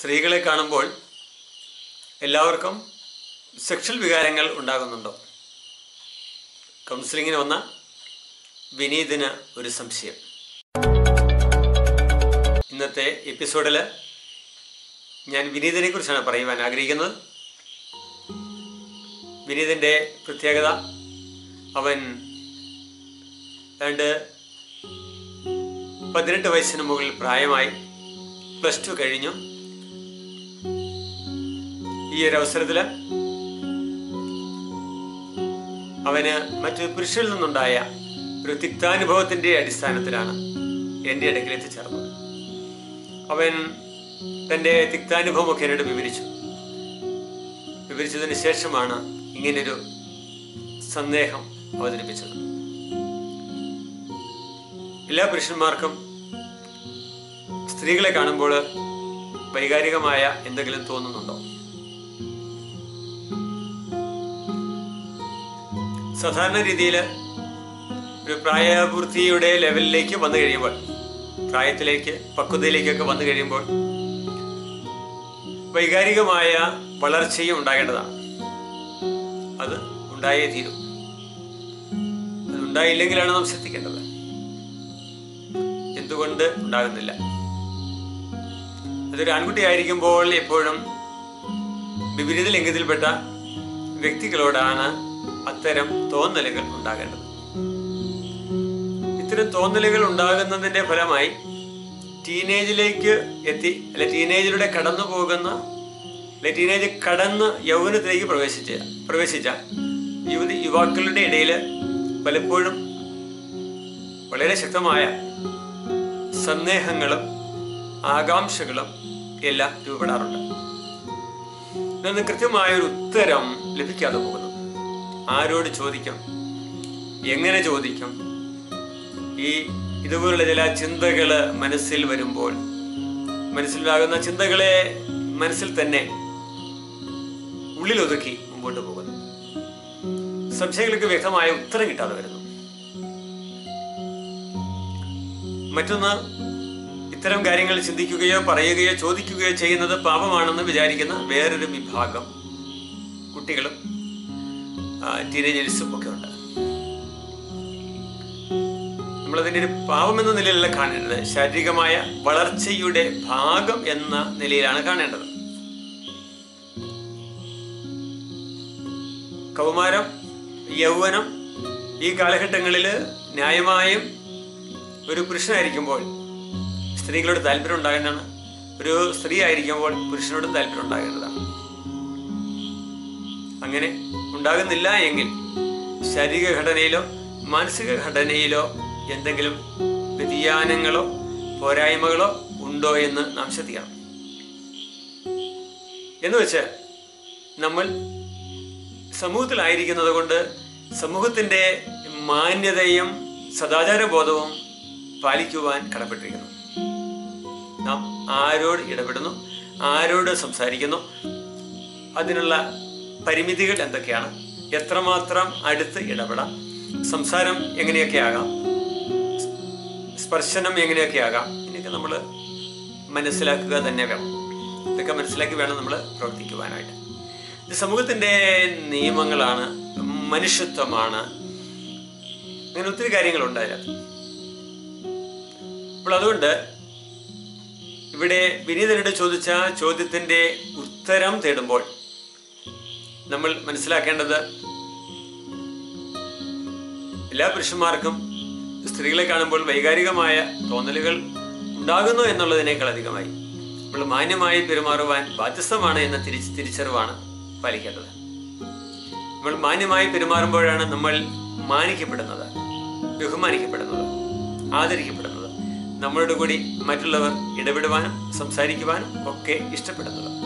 സ്ത്രീകളെ കാണുമ്പോൾ എല്ലാവർക്കും സെക്ഷൽ വികാരങ്ങൾ ഉണ്ടാകുന്നുണ്ടോ കൗൺസിലിങ്ങിന് വന്ന വിനീതിന് ഒരു സംശയം ഇന്നത്തെ എപ്പിസോഡിൽ ഞാൻ വിനീതിനെ കുറിച്ചാണ് പറയുവാൻ ആഗ്രഹിക്കുന്നത് വിനീതിൻ്റെ പ്രത്യേകത അവൻ രണ്ട് പതിനെട്ട് വയസ്സിന് മുകളിൽ പ്രായമായി പ്ലസ് ടു കഴിഞ്ഞു ഈ ഒരു അവസരത്തിൽ അവന് മറ്റു പുരുഷനിൽ നിന്നുണ്ടായ ഒരു തിക്താനുഭവത്തിൻ്റെ അടിസ്ഥാനത്തിലാണ് എൻ്റെ ഇടയ്ക്കിൽ എത്തിച്ചേർന്നത് അവൻ തൻ്റെ തിക്താനുഭവമൊക്കെ എന്നോട് വിവരിച്ചു വിവരിച്ചതിന് ശേഷമാണ് ഇങ്ങനൊരു സന്ദേഹം അവതരിപ്പിച്ചത് എല്ലാ പുരുഷന്മാർക്കും സ്ത്രീകളെ കാണുമ്പോൾ വൈകാരികമായ എന്തെങ്കിലും തോന്നുന്നുണ്ടോ സാധാരണ രീതിയിൽ ഒരു പ്രായപൂർത്തിയുടെ ലെവലിലേക്ക് വന്നു കഴിയുമ്പോൾ പ്രായത്തിലേക്ക് പക്വതയിലേക്കൊക്കെ വന്നു കഴിയുമ്പോൾ വൈകാരികമായ വളർച്ചയും ഉണ്ടാകേണ്ടതാണ് അത് ഉണ്ടായേ തീരും അത് ഉണ്ടായില്ലെങ്കിലാണ് നാം ശ്രദ്ധിക്കേണ്ടത് എന്തുകൊണ്ട് ഉണ്ടാകുന്നില്ല അതൊരു ആൺകുട്ടി ആയിരിക്കുമ്പോൾ എപ്പോഴും വിപരീത ലിംഗത്തിൽപ്പെട്ട വ്യക്തികളോടാണ് അത്തരം തോന്നലുകൾ ഉണ്ടാകേണ്ടത് ഇത്തരം തോന്നലുകൾ ഉണ്ടാകുന്നതിന്റെ ഫലമായി ടീനേജിലേക്ക് എത്തി അല്ലെ ടീനേജിലൂടെ കടന്നു പോകുന്ന അല്ലെ ടീനേജ് കടന്ന് യൗവനത്തിലേക്ക് പ്രവേശിച്ച പ്രവേശിച്ച യുവതി യുവാക്കളുടെ ഇടയിൽ പലപ്പോഴും വളരെ ശക്തമായ സന്ദേഹങ്ങളും ആകാംക്ഷകളും എല്ലാം രൂപപ്പെടാറുണ്ട് ഇതൊന്ന് കൃത്യമായ ഒരു ഉത്തരം ലഭിക്കാതെ പോകുന്നു ആരോട് ചോദിക്കും എങ്ങനെ ചോദിക്കും ഈ ഇതുപോലുള്ള ചില ചിന്തകൾ മനസ്സിൽ വരുമ്പോൾ മനസ്സിലുണ്ടാകുന്ന ചിന്തകളെ മനസ്സിൽ തന്നെ ഉള്ളിലൊതുക്കി മുമ്പോട്ട് പോകുന്നു സംശയങ്ങൾക്ക് വ്യക്തമായ ഉത്തരം കിട്ടാതെ വരുന്നു മറ്റൊന്ന് ഇത്തരം കാര്യങ്ങൾ ചിന്തിക്കുകയോ പറയുകയോ ചോദിക്കുകയോ ചെയ്യുന്നത് പാപമാണെന്ന് വിചാരിക്കുന്ന വേറൊരു വിഭാഗം കുട്ടികളും ടീനേജേഴ്സും ഒക്കെ ഉണ്ട് നമ്മളതിൻ്റെ ഒരു പാപം എന്ന നിലയിലല്ല കാണേണ്ടത് ശാരീരികമായ വളർച്ചയുടെ ഭാഗം എന്ന നിലയിലാണ് കാണേണ്ടത് കൗമാരം യൗവനം ഈ കാലഘട്ടങ്ങളിൽ ന്യായമായും ഒരു പുരുഷനായിരിക്കുമ്പോൾ സ്ത്രീകളോട് താല്പര്യം ഉണ്ടാകേണ്ടതാണ് ഒരു സ്ത്രീ ആയിരിക്കുമ്പോൾ പുരുഷനോട് താല്പര്യം ഉണ്ടാകേണ്ടതാണ് അങ്ങനെ ഉണ്ടാകുന്നില്ല എങ്കിൽ ശാരീരിക ഘടനയിലോ മാനസിക ഘടനയിലോ എന്തെങ്കിലും വ്യതിയാനങ്ങളോ പോരായ്മകളോ ഉണ്ടോ എന്ന് നാം ശ്രദ്ധിക്കണം എന്ന് വെച്ച് നമ്മൾ സമൂഹത്തിലായിരിക്കുന്നത് കൊണ്ട് സമൂഹത്തിൻ്റെ മാന്യതയും സദാചാരബോധവും പാലിക്കുവാൻ കടപ്പെട്ടിരിക്കുന്നു നാം ആരോട് ഇടപെടുന്നു ആരോട് സംസാരിക്കുന്നു അതിനുള്ള പരിമിതികൾ എന്തൊക്കെയാണ് എത്രമാത്രം അടുത്ത് ഇടപെടാം സംസാരം എങ്ങനെയൊക്കെ ആകാം സ്പർശനം എങ്ങനെയൊക്കെ ആകാം ഇതിനൊക്കെ നമ്മൾ മനസ്സിലാക്കുക തന്നെ വേണം ഇതൊക്കെ മനസ്സിലാക്കി വേണം നമ്മൾ പ്രവർത്തിക്കുവാനായിട്ട് ഇത് സമൂഹത്തിൻ്റെ നിയമങ്ങളാണ് മനുഷ്യത്വമാണ് അങ്ങനെ ഒത്തിരി കാര്യങ്ങളുണ്ട് അതിനകത്ത് അപ്പോൾ അതുകൊണ്ട് ഇവിടെ വിനീതനോട് ചോദിച്ച ചോദ്യത്തിൻ്റെ ഉത്തരം തേടുമ്പോൾ നമ്മൾ മനസ്സിലാക്കേണ്ടത് എല്ലാ പുരുഷന്മാർക്കും സ്ത്രീകളെ കാണുമ്പോൾ വൈകാരികമായ തോന്നലുകൾ ഉണ്ടാകുന്നു എന്നുള്ളതിനേക്കാൾ അധികമായി നമ്മൾ മാന്യമായി പെരുമാറുവാൻ ബാധ്യസ്ഥമാണ് എന്ന തിരിച്ച് തിരിച്ചറിവാണ് പാലിക്കേണ്ടത് നമ്മൾ മാന്യമായി പെരുമാറുമ്പോഴാണ് നമ്മൾ മാനിക്കപ്പെടുന്നത് ബഹുമാനിക്കപ്പെടുന്നത് ആദരിക്കപ്പെടുന്നത് നമ്മളോട് കൂടി മറ്റുള്ളവർ ഇടപെടുവാനും സംസാരിക്കുവാനും ഒക്കെ ഇഷ്ടപ്പെടുന്നത്